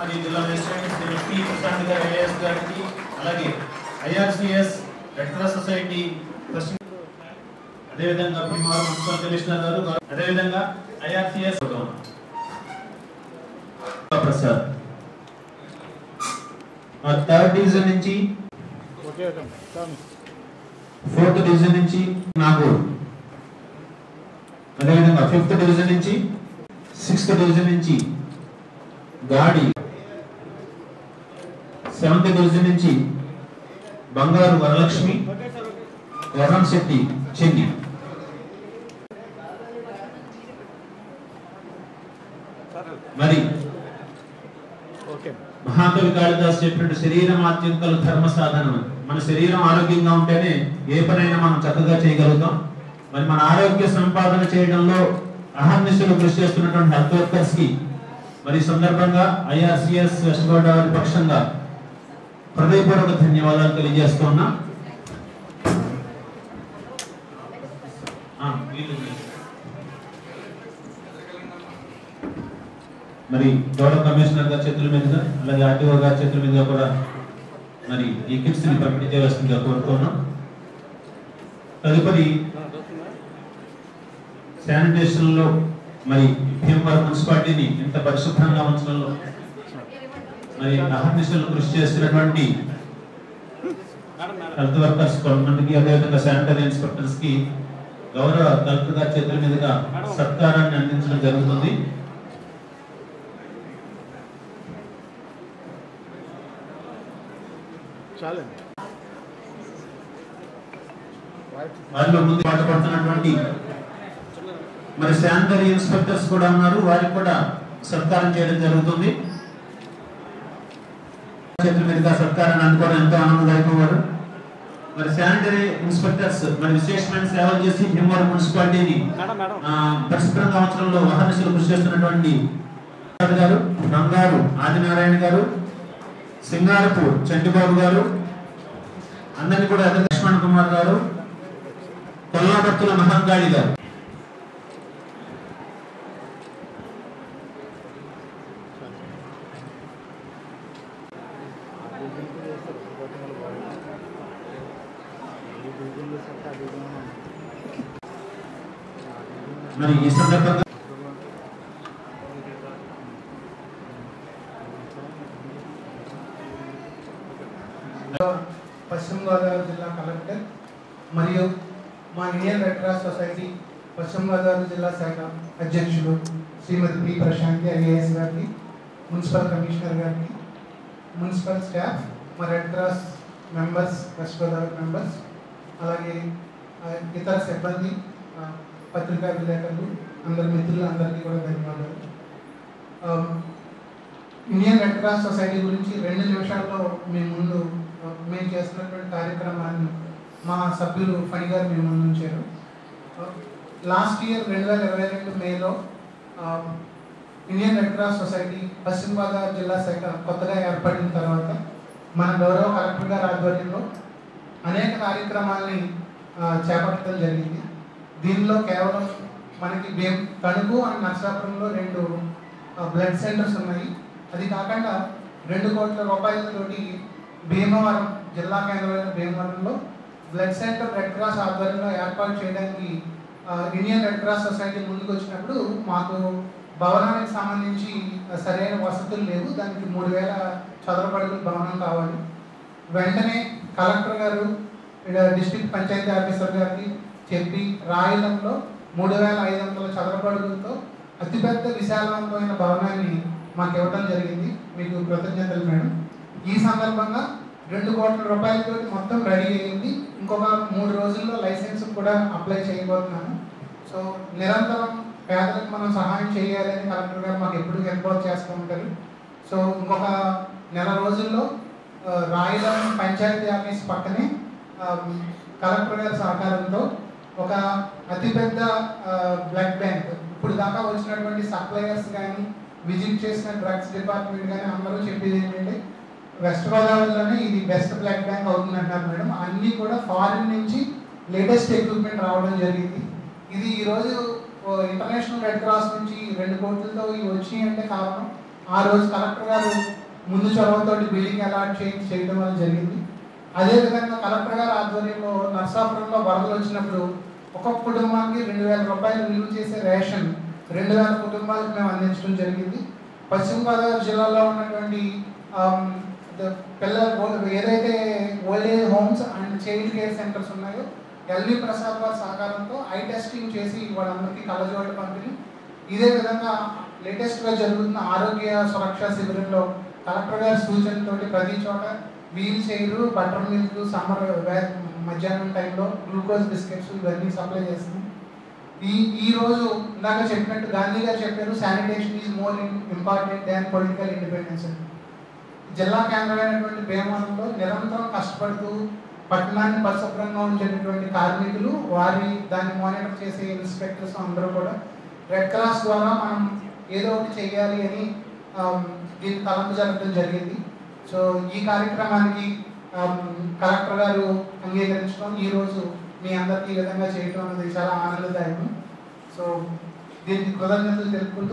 మరియు జిల్లా magistrate Shri P Prashanth గారు ఐఏఎస్ గారికి అలాగే IRCS red cross society president అదేవిధంగా భీమవరం మున్సిపల్ కమిషనర్ గారు అదేవిధంగా ఐఆర్సిఎస్ ప్రసాద్ ఆ థర్డ్ డివిజన్ నుంచి ఫోర్త్ డివిజన్ నుంచి నాగూర్ అదేవిధంగా ఫిఫ్త్ డివిజన్ నుంచి సిక్స్త్ డివిజన్ నుంచి గాడి సెవెంత్ డివిజన్ నుంచి బంగారు వరలక్ష్మి వరం శెట్టి చెన్ని మరి మహాకవి కాళిదాస్ చెప్పినట్టు శరీరం ఆత్యంతలు ధర్మ సాధనం అని. మన శరీరం ఆరోగ్యంగా ఉంటేనే ఏ పనైనా మనం చక్కగా చేయగలుగుతాం మరి మన ఆరోగ్య సంపాదన చేయడంలో అహర్నిశలు కృషి చేస్తున్నటువంటి హెల్త్ వర్కర్స్ కి మరి ఈ సందర్భంగా ఐఆర్సిఎస్ వెస్ట్ గోదావరి పక్షంగా హృదయపూర్వక ధన్యవాదాలు తెలియజేస్తున్నా ఆ, వీళ్ళు, వీళ్ళు. మరి గౌరవ కమిషనర్ గారి చేతుల మీదుగా అలాగే ఆర్టీఓ గారి చేతుల మీదుగా కూడా మరి ఈ కిట్స్ ని పంపిణీ చేయవలసిందిగా కోరుతున్నాం తదుపరి శానిటేషన్ లో మరి భీమవరం మున్సిపాలిటీని ఇంత పరిశుభ్రంగా ఉంచడంలో మరి అహర్నిశలు కృషి చేస్తున్నటువంటి హెల్త్ వర్కర్స్ కొంతమందికి అదేవిధంగా శానిటరీ ఇన్స్పెక్టర్స్ కి గౌరవ కలెక్టర్ గారి చేతుల మీదుగా సత్కారాన్ని అందించడం జరుగుతుంది చాలండి వారిలో ముందు పాటుపడుతున్నటువంటి మరి శానిటరీ ఇన్స్పెక్టర్స్ కూడా ఉన్నారు వారికి కూడా సత్కారం చేయడం జరుగుతుంది చేతుల మీదుగా సత్కారాన్ని అందుకోవడం ఎంతో ఆనందదాయకం వారు మరి శానిటరీ ఇన్స్పెక్టర్స్ మరి విశేషమైన సేవలు చేసి భీమవరం మున్సిపాలిటీని ఆ, పరిశుభ్రంగా ఉంచడంలో అహర్నిశలు కృషి చేస్తున్నటువంటి గారు బంగారు ఆదినారాయణ గారు సింగారపూర్ చంటిబాబు గారు అందరినీ కూడా ఎర్ర లక్ష్మణ్ కుమార్ గారు కొల్లాపత్తుల మహంగాళి గారు మరి ఈ సందర్భంగా పశ్చిమ గోదావరి జిల్లా కలెక్టర్ మరియు మా ఇండియన్ రెడ్ క్రాస్ సొసైటీ పశ్చిమ గోదావరి జిల్లా శాఖ అధ్యక్షులు శ్రీమతి పి ప్రశాంతి ఐఏఎస్ గారికి మున్సిపల్ కమిషనర్ గారికి మున్సిపల్ స్టాఫ్ మా red cross members west Godavari members అలాగే ఆ, ఇతర సిబ్బంది ఆ, పత్రికా విలేకరులు అందరి మిత్రులు అందరికీ కూడా ధన్యవాదాలు ఆ, ఇండియన్ రెడ్ క్రాస్ సొసైటీ గురించి రెండు నిమిషాల్లో మీ ముందు ఆ, మేము చేస్తున్నటువంటి కార్యక్రమాన్ని మా సభ్యులు ఫణి గారు మీ ముందు ఉంచారు లాస్ట్ ఇయర్ రెండు వేల ఇరవై రెండు మేలో ఆ, ఇండియన్ రెడ్ క్రాస్ సొసైటీ పశ్చిమ గోదావరి జిల్లా శాఖ కొత్తగా ఏర్పడిన తర్వాత మన గౌరవ కలెక్టర్ గారి ఆధ్వర్యంలో అనేక కార్యక్రమాల్ని ఆ, చేపట్టడం జరిగింది దీనిలో కేవలం మనకి భీం తణుకు అండ్ నర్సాపురంలో రెండు ఆ, బ్లడ్ సెంటర్స్ ఉన్నాయి అది కాకుండా రెండు కోట్ల రూపాయలతోటి భీమవరం జిల్లా కేంద్రమైన భీమవరంలో బ్లడ్ సెంటర్ రెడ్ క్రాస్ ఆధ్వర్యంలో ఏర్పాటు చేయడానికి ఆ, ఇండియన్ రెడ్ క్రాస్ సొసైటీ ముందుకు వచ్చినప్పుడు మాకు భవనానికి సంబంధించి సరైన వసతులు లేవు దానికి మూడు వేల చదరపు అడుగుల భవనం కావాలి వెంటనే కలెక్టర్ గారు ఇక్కడ డిస్ట్రిక్ట్ పంచాయతీ ఆఫీసర్ గారికి చెప్పి రాయలంలో మూడు వేల ఐదు వందల చదరపు అడుగులతో అతిపెద్ద విశాలవంతమైన భవనాన్ని మాకు ఇవ్వడం జరిగింది మీకు కృతజ్ఞతలు మేడం ఈ సందర్భంగా రెండు కోట్ల రూపాయలతో మొత్తం రెడీ అయ్యింది ఇంకొక మూడు రోజుల్లో లైసెన్స్ కూడా అప్లై చేయబోతున్నాను సో నిరంతరం పేదలకు మనం సహాయం చేయాలని కలెక్టర్ గారు మాకు ఎప్పుడు హెల్ప్ చేస్తూ ఉంటారు సో ఇంకొక నెల రోజుల్లో ఆ, రాయలం పంచాయతీ ఆఫీస్ పక్కనే ఆ, కలెక్టర్ గారి సహకారంతో ఒక అతిపెద్ద ఆ, బ్లడ్ బ్యాంక్ ఇప్పుడు దాకా వచ్చినటువంటి సప్లయర్స్ కానీ విజిట్ చేసిన డ్రగ్స్ డిపార్ట్మెంట్ కానీ అందరూ చెప్పేది ఏంటంటే వెస్ట్ గోదావరిలోనే ఇది బెస్ట్ బ్లడ్ బ్యాంక్ అవుతుంది అంటారు మేడం అన్నీ కూడా ఫారిన్ నుంచి లేటెస్ట్ ఎక్విప్మెంట్ రావడం జరిగింది ఇది ఈరోజు ఓ ఇంటర్నేషనల్ రెడ్ క్రాస్ నుంచి రెండు కోట్లతో ఇవి వచ్చి అంటే కారణం ఆ రోజు కలెక్టర్ గారు ముందు చొరవతోటి బిల్డింగ్ అలాట్ చేయించి చేయడం వల్ల జరిగింది అదేవిధంగా కలెక్టర్ గారు ఆధ్వర్యంలో నర్సాపురంలో వరదలు వచ్చినప్పుడు ఒక్కొక్క కుటుంబానికి రెండు వేల రూపాయలు విలువ చేసే రేషన్ రెండు వేల కుటుంబాలకు మేము అందించడం జరిగింది పశ్చిమ గోదావరి జిల్లాలో ఉన్నటువంటి ఆమ్, ద- పిల్లల ఓ- ఏదైతే old age homes and child care centres ఉన్నాయో ఎల్వి ప్రసాద్ గారి సహకారంతో ఐ టెస్టింగ్ చేసి వాళ్ళందరికీ కళ్ళజోళ్ళు పంపిణీ ఇదే విధంగా లేటెస్ట్ గా జరుగుతున్న ఆరోగ్య సురక్ష శిబిరంలో కలెక్టర్ గారి సూచనతోటి ప్రతి చోట wheelchair buttermilk summer మధ్యాహ్నం టైంలో గ్లూకోజ్ బిస్కెట్స్ ఇవన్నీ సప్లై చేస్తున్నాం ఈ ఈ రోజు ఇందాక చెప్పినట్టు గాంధీ గారు చెప్పారు sanitation is more important than political independence అని జిల్లా కేంద్రమైనటువంటి భీమవరంలో నిరంతరం కష్టపడుతూ పట్టణాన్ని పరిశుభ్రంగా ఉంచేటటువంటి కార్మికులు వారి దాన్ని మానిటర్ చేసే ఇన్స్పెక్టర్స్ అందరూ కూడా రెడ్ క్రాస్ ద్వారా మనం ఏదో ఒకటి చేయాలి అని ఆమ్, దీన్ని తలంపు జరగడం జరిగింది సో ఈ కార్యక్రమానికి ఆమ్, కలెక్టర్ గారు అంగీకరించడం ఈ రోజు మీ అందరికీ ఈ విధంగా చేయడం అనేది చాలా ఆనందదాయకం సో దీనికి కృతజ్ఞతలు తెలుపుకుంటూ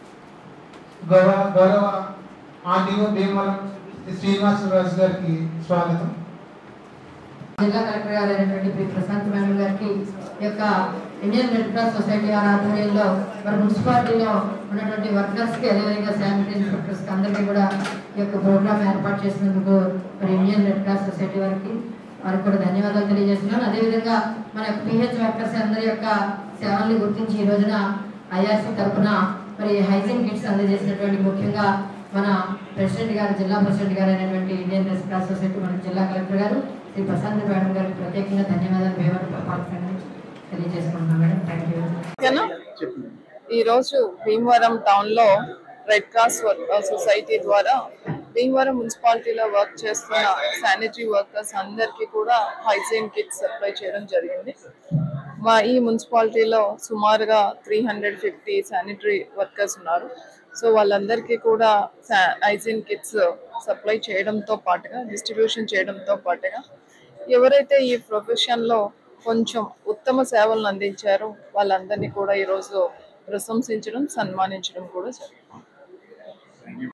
గౌరవ గౌరవ ఆర్డీఓ భీమవరం శ్రీ శ్రీనివాసరాజు గారికి స్వాగతం జిల్లా కలెక్టర్ గారు అయినటువంటి శ్రీ ప్రశాంత్ మేడం గారికి ఈ యొక్క ఇండియన్ రెడ్ క్రాస్ సొసైటీ వారి ఆధ్వర్యంలో మరి మున్సిపాలిటీలో ఉన్నటువంటి వర్కర్స్ కి అదేవిధంగా శానిటరీ ఇన్స్పెక్టర్స్ కి అందరికీ కూడా ఈ యొక్క ప్రోగ్రామ్ ఏర్పాటు చేసినందుకు మరి ఇండియన్ రెడ్ క్రాస్ సొసైటీ వారికి వారికి కూడా ధన్యవాదాలు తెలియజేస్తున్నాను అదేవిధంగా మన యొక్క పిహెచ్ వర్కర్స్ అందరి యొక్క సేవల్ని గుర్తించి ఈ రోజున ఐఆర్సీ తరఫున మరి హైజీన్ కిట్స్ అందజేసినటువంటి ముఖ్యంగా మన ప్రెసిడెంట్ గారు జిల్లా ప్రెసిడెంట్ గారు అయినటువంటి ఇండియన్ రెడ్ క్రాస్ సొసైటీ మన జిల్లా కలెక్టర్ గారు శ్రీ ప్రశాంత్ మేడం గారికి ప్రత్యేకంగా ధన్యవాదాలు భీమవరం పాఠశాల నుంచి తెలియజేసుకుంటున్నాం మేడం థ్యాంక్ యూ ఓకేనా ఈ రోజు భీమవరం టౌన్ లో రెడ్ క్రాస్ వర్క్- సొసైటీ ద్వారా భీమవరం మున్సిపాలిటీలో వర్క్ చేస్తున్న శానిటరీ వర్కర్స్ అందరికీ కూడా హైజీన్ కిట్స్ సప్లై చేయడం జరిగింది మా ఈ మున్సిపాలిటీలో సుమారుగా three hundred fifty sanitary workers ఉన్నారు సో వాళ్ళందరికీ కూడా హైజీన్ కిట్స్ సప్లై చేయడంతో పాటుగా డిస్ట్రిబ్యూషన్ చేయడంతో పాటుగా ఎవరైతే ఈ ప్రొఫెషన్లో కొంచెం ఉత్తమ సేవలను అందించారో వాళ్ళందరినీ కూడా ఈరోజు ప్రశంసించడం సన్మానించడం కూడా జరిగింది